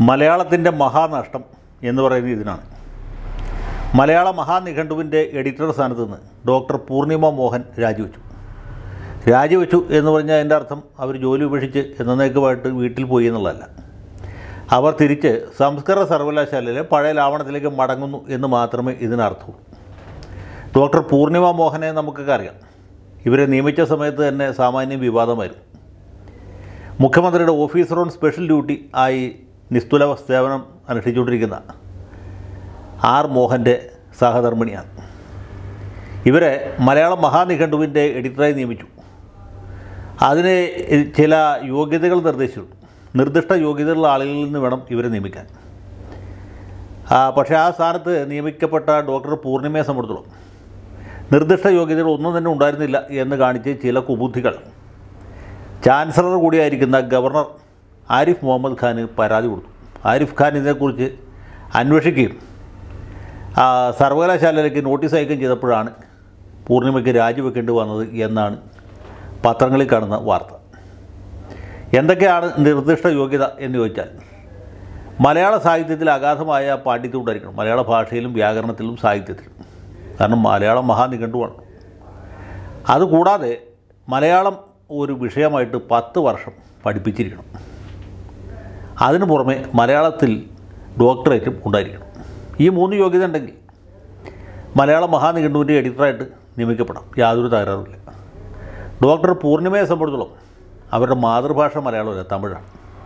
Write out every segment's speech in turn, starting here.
മലയാളത്തിൻ്റെ മഹാനഷ്ടം എന്ന് പറയുന്നത് ഇതിനാണ് മലയാള മഹാനിഘണ്ടുവിൻ്റെ എഡിറ്റർ സ്ഥാനത്ത് നിന്ന് ഡോക്ടർ പൂർണിമ മോഹൻ രാജിവെച്ചു രാജിവെച്ചു എന്ന് പറഞ്ഞാൽ അതിൻ്റെ അർത്ഥം അവർ ജോലി ഉപേക്ഷിച്ച് എന്നേക്കുമായിട്ട് വീട്ടിൽ പോയി എന്നുള്ളതല്ല അവർ തിരിച്ച് സംസ്കൃത സർവകലാശാലയിലെ പഴയ ലാവണത്തിലേക്ക് മടങ്ങുന്നു എന്ന് മാത്രമേ ഇതിനർത്ഥമുള്ളൂ ഡോക്ടർ പൂർണിമ മോഹനെ നമുക്കൊക്കെ അറിയാം ഇവരെ നിയമിച്ച സമയത്ത് തന്നെ സാമാന്യം വിവാദമായിരുന്നു മുഖ്യമന്ത്രിയുടെ ഓഫീസർ ഓൺ സ്പെഷ്യൽ ഡ്യൂട്ടി ആയി നിസ്തുല സേവനം അനുഷ്ഠിച്ചുകൊണ്ടിരിക്കുന്ന ആർ മോഹൻ്റെ സഹധർമ്മിണിയാണ് ഇവരെ മലയാളം മഹാനിഘണ്ടുവിൻ്റെ എഡിറ്ററായി നിയമിച്ചു അതിന് ചില യോഗ്യതകൾ നിർദ്ദേശിച്ചു നിർദ്ദിഷ്ട യോഗ്യതയുള്ള ആളുകളിൽ നിന്ന് വേണം ഇവരെ നിയമിക്കാൻ ആ, പക്ഷേ ആ സ്ഥാനത്ത് നിയമിക്കപ്പെട്ട ഡോക്ടർ പൂർണിമയെ സംബന്ധിച്ചിടത്തോളം നിർദ്ദിഷ്ട യോഗ്യതകൾ ഒന്നും തന്നെ ഉണ്ടായിരുന്നില്ല എന്ന് കാണിച്ച് ചില കുബുദ്ധികൾ ചാൻസലർ കൂടിയായിരിക്കുന്ന ഗവർണർ ആരിഫ് മുഹമ്മദ് ഖാന് പരാതി കൊടുത്തു ആരിഫ് ഖാൻ ഇതിനെക്കുറിച്ച് അന്വേഷിക്കുകയും ആ, സർവകലാശാലയിലേക്ക് നോട്ടീസ് അയക്കുകയും ചെയ്തപ്പോഴാണ് പൂർണിമയ്ക്ക് രാജിവെക്കേണ്ടി വന്നത് എന്നാണ് പത്രങ്ങളിൽ കാണുന്ന വാർത്ത എന്തൊക്കെയാണ് നിർദ്ദിഷ്ട യോഗ്യത എന്ന് ചോദിച്ചാൽ മലയാള സാഹിത്യത്തിൽ അഗാധമായ പാണ്ഡിത്യം ഉണ്ടായിരിക്കണം മലയാള ഭാഷയിലും വ്യാകരണത്തിലും സാഹിത്യത്തിലും കാരണം മലയാളം മഹാനിഘണ്ടുവാണ് അതുകൂടാതെ മലയാളം ഒരു വിഷയമായിട്ട് പത്ത് വർഷം പഠിപ്പിച്ചിരിക്കണം അതിനു പുറമെ മലയാളത്തിൽ ഡോക്ടറേറ്റും ഉണ്ടായിരിക്കണം ഈ മൂന്ന് യോഗ്യത ഉണ്ടെങ്കിൽ മലയാള മഹാനിഘണ്ടുവിൻ്റെ എഡിറ്ററായിട്ട് നിയമിക്കപ്പെടാം യാതൊരു തകരാറുമില്ല ഡോക്ടർ പൂർണിമയെ സംബന്ധിച്ചിടത്തോളം അവരുടെ മാതൃഭാഷ മലയാളമല്ല തമിഴാണ്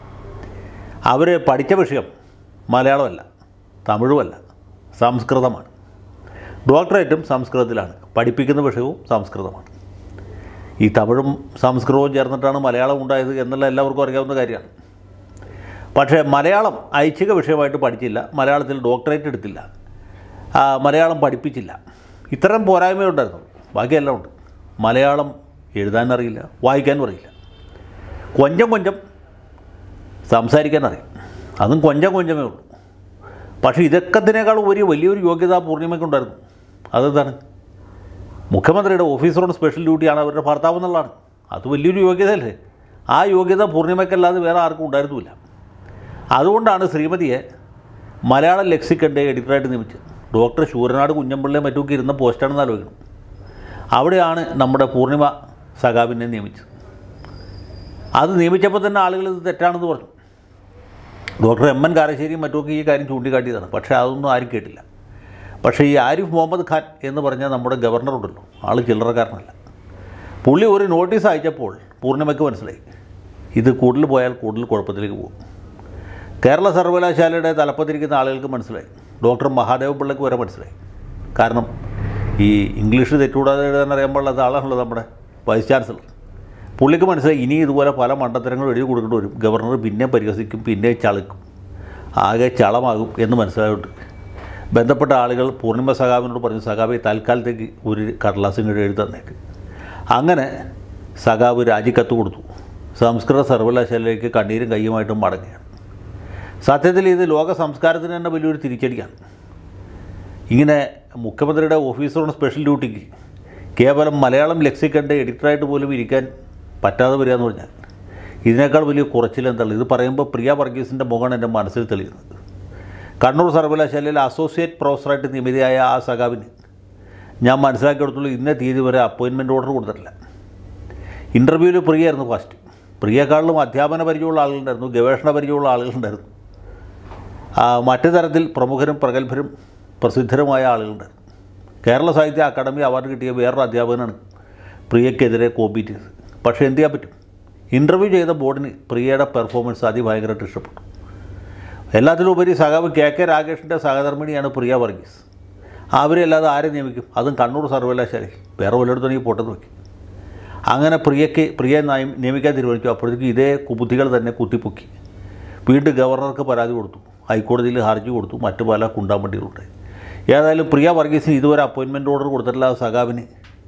അവർ പഠിച്ച വിഷയം മലയാളമല്ല തമിഴുമല്ല സംസ്കൃതമാണ് ഡോക്ടറേറ്റും സംസ്കൃതത്തിലാണ് പഠിപ്പിക്കുന്ന വിഷയവും സംസ്കൃതമാണ് ഈ തമിഴും സംസ്കൃതവും ചേർന്നിട്ടാണ് മലയാളം ഉണ്ടായത് എന്നുള്ള എല്ലാവർക്കും അറിയാവുന്ന കാര്യമാണ് പക്ഷേ മലയാളം ഐച്ഛിക വിഷയമായിട്ട് പഠിച്ചില്ല മലയാളത്തിൽ ഡോക്ടറേറ്റ് എടുത്തില്ല ആ, മലയാളം പഠിപ്പിച്ചില്ല ഇത്തരം പോരായ്മയുണ്ടായിരുന്നു ബാക്കിയെല്ലാം ഉണ്ട് മലയാളം എഴുതാൻ അറിയില്ല വായിക്കാനും അറിയില്ല കൊഞ്ചം കൊഞ്ചം സംസാരിക്കാൻ അറിയാം അതും കൊഞ്ചം കൊഞ്ചമേ ഉള്ളൂ പക്ഷേ ഇതൊക്കത്തിനേക്കാൾ ഒരു വലിയൊരു യോഗ്യത പൂർണ്ണിമയ്ക്കുണ്ടായിരുന്നു അതെന്താണ് മുഖ്യമന്ത്രിയുടെ ഓഫീസർ ഓൺ സ്പെഷ്യൽ ഡ്യൂട്ടിയാണ് അവരുടെ ഭർത്താവ് എന്നുള്ളതാണ് അത് വലിയൊരു യോഗ്യതയല്ലേ ആ യോഗ്യത പൂർണ്ണിമയ്ക്കല്ലാതെ വേറെ ആർക്കും ഉണ്ടായിരുന്നില്ല അതുകൊണ്ടാണ് ശ്രീമതിയെ മലയാളം ലെക്സിക്കൻ്റെ എഡിറ്ററായിട്ട് നിയമിച്ചത് ഡോക്ടർ ശൂരനാട് കുഞ്ഞമ്പിള്ളയും മറ്റുമൊക്കെ ഇരുന്ന പോസ്റ്റാണെന്ന് ആലോചിക്കണം അവിടെയാണ് നമ്മുടെ പൂർണിമ സഖാബിനെ നിയമിച്ചത് അത് നിയമിച്ചപ്പോൾ തന്നെ ആളുകൾ ഇത് തെറ്റാണെന്ന് പറഞ്ഞു ഡോക്ടർ എം എൻ കാരശ്ശേരിയും മറ്റുമൊക്കെ ഈ കാര്യം ചൂണ്ടിക്കാട്ടിയതാണ് പക്ഷേ അതൊന്നും ആരും കേട്ടില്ല പക്ഷേ ഈ ആരിഫ് മുഹമ്മദ് ഖാൻ എന്ന് പറഞ്ഞ നമ്മുടെ ഗവർണർ ഉണ്ടല്ലോ ആൾ ചില്ലറക്കാരനല്ല പുള്ളി ഒരു നോട്ടീസ് അയച്ചപ്പോൾ പൂർണ്ണിമയ്ക്ക് മനസ്സിലായി ഇത് കൂടുതൽ പോയാൽ കൂടുതൽ കുഴപ്പത്തിലേക്ക് പോകും കേരള സർവകലാശാലയുടെ തലപ്പത്തിരിക്കുന്ന ആളുകൾക്ക് മനസ്സിലായി ഡോക്ടർ മഹാദേവ പിള്ളയ്ക്ക് വരെ മനസ്സിലായി കാരണം ഈ ഇംഗ്ലീഷ് തെറ്റുകൂടാതെ എഴുതാൻ അറിയാൻ പാടില്ലാത്ത ആളാണല്ലോ നമ്മുടെ വൈസ് ചാൻസലർ പുള്ളിക്ക് മനസ്സിലായി ഇനി ഇതുപോലെ പല മണ്ടത്തരങ്ങൾ എഴുതി കൊടുക്കേണ്ടി വരും ഗവർണർ പിന്നെ പരിഹസിക്കും പിന്നെ ചളുക്കും ആകെ ചളമാകും എന്ന് മനസ്സിലായിട്ട് ബന്ധപ്പെട്ട ആളുകൾ പൂർണിമ സഖാവിനോട് പറഞ്ഞു സഖാബെ തൽക്കാലത്തേക്ക് ഒരു കടലാസും കൂടെ എഴുതി തന്നേക്ക് അങ്ങനെ സഖാവ് രാജിക്കത്ത് കൊടുത്തു സംസ്കൃത സർവകലാശാലയിലേക്ക് കണ്ണീരും കയ്യുമായിട്ടും മടങ്ങുകയാണ് സത്യത്തിൽ ഇത് ലോക സംസ്കാരത്തിന് തന്നെ വലിയൊരു തിരിച്ചടിയാണ് ഇങ്ങനെ മുഖ്യമന്ത്രിയുടെ ഓഫീസർ ഓൺ സ്പെഷ്യൽ ഡ്യൂട്ടിക്ക് കേവലം മലയാളം ലെക്സിക്കൻ്റെ എഡിറ്ററായിട്ട് പോലും ഇരിക്കാൻ പറ്റാതെ വരിക എന്ന് പറഞ്ഞാൽ ഇതിനേക്കാൾ വലിയ കുറച്ചിലെന്താണ് ഇത് പറയുമ്പോൾ പ്രിയ വർഗീസിൻ്റെ മുഖമാണ് എൻ്റെ മനസ്സിൽ തെളിയുന്നത് കണ്ണൂർ സർവകലാശാലയിൽ അസോസിയേറ്റ് പ്രൊഫസറായിട്ട് നിയമിതയായ ആ സഖാവിന് ഞാൻ മനസ്സിലാക്കിയെടുത്തുള്ളൂ ഇന്ന തീയതി വരെ അപ്പോയിൻമെൻറ്റ് ഓർഡർ കൊടുത്തിട്ടില്ല ഇൻ്റർവ്യൂവിൽ പ്രിയായിരുന്നു ഫസ്റ്റ് പ്രിയക്കാളിലും അധ്യാപന പരിചയമുള്ള ആളുകളുണ്ടായിരുന്നു ഗവേഷണ പരിചയമുള്ള ആളുകളുണ്ടായിരുന്നു ആ, മറ്റു തരത്തിൽ പ്രമുഖരും പ്രഗത്ഭരും പ്രസിദ്ധരുമായ ആളുകളുണ്ടായിരുന്നു കേരള സാഹിത്യ അക്കാദമി അവാർഡ് കിട്ടിയ വേറൊരു അധ്യാപകനാണ് പ്രിയക്കെതിരെ കോമ്പീറ്റ് ചെയ്തത് പക്ഷേ എന്ത് ചെയ്യാൻ പറ്റും ഇൻ്റർവ്യൂ ചെയ്ത ബോർഡിന് പ്രിയയുടെ പെർഫോമൻസ് അതിഭയങ്കരമായിട്ട് ഇഷ്ടപ്പെട്ടു എല്ലാത്തിലുപരി സഖാവ് കെ കെ രാകേഷിൻ്റെ സഹധർമ്മിണിയാണ് പ്രിയ വർഗീസ് അവരെ അല്ലാതെ ആരെ നിയമിക്കും അതും കണ്ണൂർ സർവകലാശാലയിൽ വേറെ വല്ലയിടത്തുണ്ടെങ്കിൽ പൊട്ടെന്ന് വയ്ക്കും അങ്ങനെ പ്രിയയ്ക്ക് പ്രിയ നയം നിയമിക്കാൻ തീരുമാനിച്ചു അപ്പോഴത്തേക്ക് ഇതേ കുബുദ്ധികൾ തന്നെ കുത്തിപ്പൊക്കി വീണ്ടും ഗവർണർക്ക് പരാതി കൊടുത്തു ഹൈക്കോടതിയിൽ ഹർജി കൊടുത്തു മറ്റു പല കുണ്ടാമ്പട്ടികളുണ്ടായി ഏതായാലും പ്രിയ വർഗീസിന് ഇതുവരെ അപ്പോയിൻമെൻറ്റ് ഓർഡർ കൊടുത്തിട്ടില്ല ആ സഖാവിന്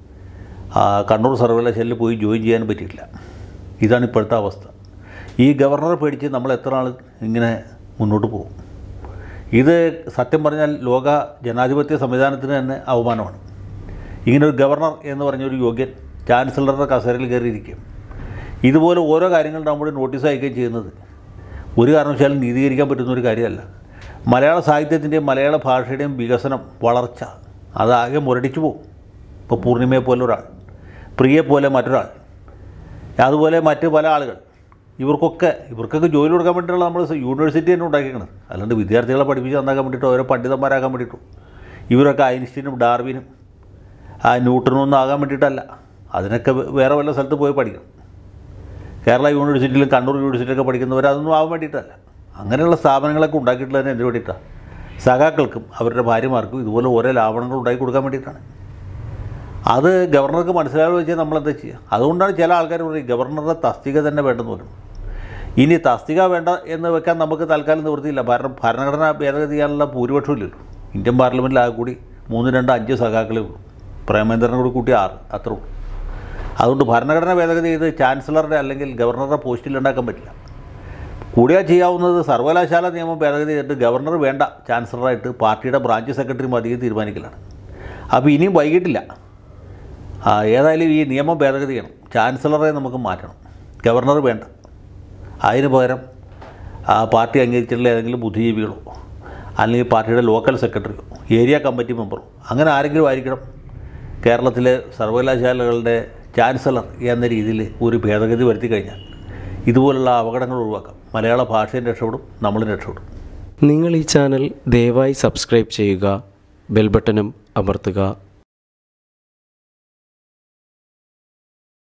ആ, കണ്ണൂർ സർവകലാശാലയിൽ പോയി ജോയിൻ ചെയ്യാൻ പറ്റിയിട്ടില്ല ഇതാണ് ഇപ്പോഴത്തെ അവസ്ഥ ഈ ഗവർണറെ പേടിച്ച് നമ്മൾ എത്ര നാൾ ഇങ്ങനെ മുന്നോട്ട് പോകും ഇത് സത്യം പറഞ്ഞാൽ ലോക ജനാധിപത്യ സംവിധാനത്തിന് തന്നെ അവമാനമാണ് ഇങ്ങനെ ഒരു ഗവർണർ എന്ന് പറഞ്ഞൊരു യോഗ്യൻ ചാൻസലറുടെ കസേരയിൽ കയറിയിരിക്കും ഇതുപോലെ ഓരോ കാര്യങ്ങൾ നമ്മൾ നോട്ടീസ് അയക്കുകയും ചെയ്യുന്നത് ഒരു കാരണവശാലും നീതീകരിക്കാൻ പറ്റുന്ന ഒരു കാര്യമല്ല മലയാള സാഹിത്യത്തിൻ്റെയും മലയാള ഭാഷയുടെയും വികസനം വളർച്ച അതാകെ മുരടിച്ചു പോകും ഇപ്പോൾ പൂർണിമയെ പോലെ ഒരാൾ പ്രിയെ പോലെ മറ്റൊരാൾ അതുപോലെ മറ്റ് പല ആളുകൾ ഇവർക്കൊക്കെ ഇവർക്കൊക്കെ ജോലി കൊടുക്കാൻ വേണ്ടിയിട്ടുള്ള നമ്മൾ യൂണിവേഴ്സിറ്റി തന്നെ ഉണ്ടാക്കിയിരിക്കുന്നത് അല്ലാണ്ട് വിദ്യാർത്ഥികളെ പഠിപ്പിച്ച് നന്നാക്കാൻ വേണ്ടിയിട്ടോ ഓരോ പണ്ഡിതന്മാരാക്കാൻ വേണ്ടിയിട്ടോ ഇവരൊക്കെ ഐൻസ്റ്റീനും ഡാർവിനും ആ ന്യൂട്ടനും ഒന്നും ആകാൻ വേണ്ടിയിട്ടല്ല അതിനൊക്കെ വേ- വേറെ വല്ല സ്ഥലത്ത് പോയി പഠിക്കണം കേരള യൂണിവേഴ്സിറ്റിയിലും കണ്ണൂർ യൂണിവേഴ്സിറ്റിയിലൊക്കെ പഠിക്കുന്നവർ അതൊന്നും ആവാൻ വേണ്ടിയിട്ടല്ല അങ്ങനെയുള്ള സ്ഥാപനങ്ങളൊക്കെ ഉണ്ടാക്കിയിട്ടുള്ളത് തന്നെ എന്തിനു വേണ്ടിയിട്ടാണ് സഖാക്കൾക്കും അവരുടെ ഭാര്യമാർക്കും ഇതുപോലെ ഓരോ ലാവണങ്ങൾ ഉണ്ടാക്കി കൊടുക്കാൻ വേണ്ടിയിട്ടാണ് അത് ഗവർണർക്ക് മനസ്സിലാവുക വെച്ചാൽ നമ്മൾ എന്താ ചെയ്യുക അതുകൊണ്ടാണ് ചില ആൾക്കാർ പറയും ഗവർണറുടെ തസ്തിക തന്നെ വേണ്ടെന്ന് പറയും ഇനി തസ്തിക വേണ്ട എന്ന് വെക്കാൻ നമുക്ക് തൽക്കാലം നിവൃത്തിയില്ല കാരണം ഭരണഘടന ഭേദഗതി ചെയ്യാനുള്ള ഭൂരിപക്ഷം ഇല്ലല്ലോ ഇന്ത്യൻ പാർലമെൻറ്റിൽ ആകെ കൂടി മൂന്ന് രണ്ട് അഞ്ച് സഖാക്കളേ ഉള്ളൂ പ്രേമേന്ദ്രനെ കൂടി കൂട്ടി ആറ് അത്രേ ഉള്ളൂ അതുകൊണ്ട് ഭരണഘടന ഭേദഗതി ചെയ്ത് ചാൻസലറുടെ അല്ലെങ്കിൽ ഗവർണറുടെ പോസ്റ്റിൽ ഉണ്ടാക്കാൻ പറ്റില്ല കൂടിയാൽ ചെയ്യാവുന്നത് സർവകലാശാല നിയമം ഭേദഗതി ചെയ്തിട്ട് ഗവർണർ വേണ്ട ചാൻസലറായിട്ട് പാർട്ടിയുടെ ബ്രാഞ്ച് സെക്രട്ടറി മതി തീരുമാനിക്കലാണ് അപ്പോൾ ഇനിയും വൈകിട്ടില്ല ആ, ഏതായാലും ഈ നിയമം ഭേദഗതി ചെയ്യണം ചാൻസലറെ നമുക്ക് മാറ്റണം ഗവർണർ വേണ്ട അതിന് പകരം ആ പാർട്ടി അംഗീകരിച്ചിട്ടുള്ള ഏതെങ്കിലും ബുദ്ധിജീവികളോ അല്ലെങ്കിൽ പാർട്ടിയുടെ ലോക്കൽ സെക്രട്ടറിയോ ഏരിയ കമ്മിറ്റി മെമ്പറോ അങ്ങനെ ആരെങ്കിലും ആയിരിക്കണം കേരളത്തിലെ സർവകലാശാലകളുടെ ചാൻസലർ എന്ന രീതിയിൽ ഒരു ഭേദഗതി വരുത്തി കഴിഞ്ഞാൽ ഇതുപോലുള്ള അപകടങ്ങൾ ഒഴിവാക്കാം മലയാള ഭാഷയും രക്ഷപ്പെടും നമ്മളും രക്ഷപ്പെടും നിങ്ങൾ ഈ ചാനൽ ദയവായി സബ്സ്ക്രൈബ് ചെയ്യുക ബെൽ ബട്ടണും അമർത്തുക